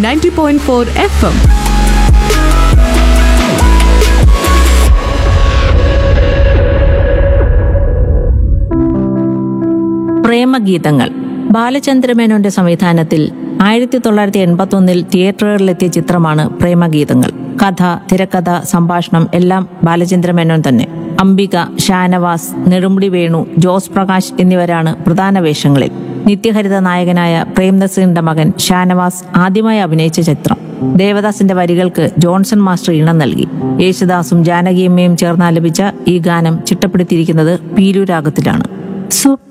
ninety point four F M പ്രേമഗീതങ്ങൾ ബാലചന്ദ്രമേനോന്റെ സംവിധാനത്തിൽ ആയിരത്തി തൊള്ളായിരത്തി എൺപത്തി ഒന്നിൽ തിയേറ്ററുകളിലെത്തിയ ചിത്രമാണ് പ്രേമഗീതങ്ങൾ കഥ തിരക്കഥ സംഭാഷണം എല്ലാം ബാലചന്ദ്രമേനോൻ തന്നെ അംബിക ഷാനവാസ് നെടുമുടി വേണു ജോസ് പ്രകാശ് എന്നിവരാണ് പ്രധാന വേഷങ്ങളിൽ നിത്യഹരിത നായകനായ പ്രേംനസീറിന്റെ മകൻ ഷാനവാസ് ആദ്യമായി അഭിനയിച്ച ചിത്രം ദേവദാസിന്റെ വരികൾക്ക് ജോൺസൺ മാസ്റ്റർ ഇണം നൽകി യേശുദാസും ജാനകിയമ്മയും ചേർന്ന് ആലപിച്ച ഈ ഗാനം ചിട്ടപ്പെടുത്തിയിരിക്കുന്നത് പീരു രാഗത്തിലാണ്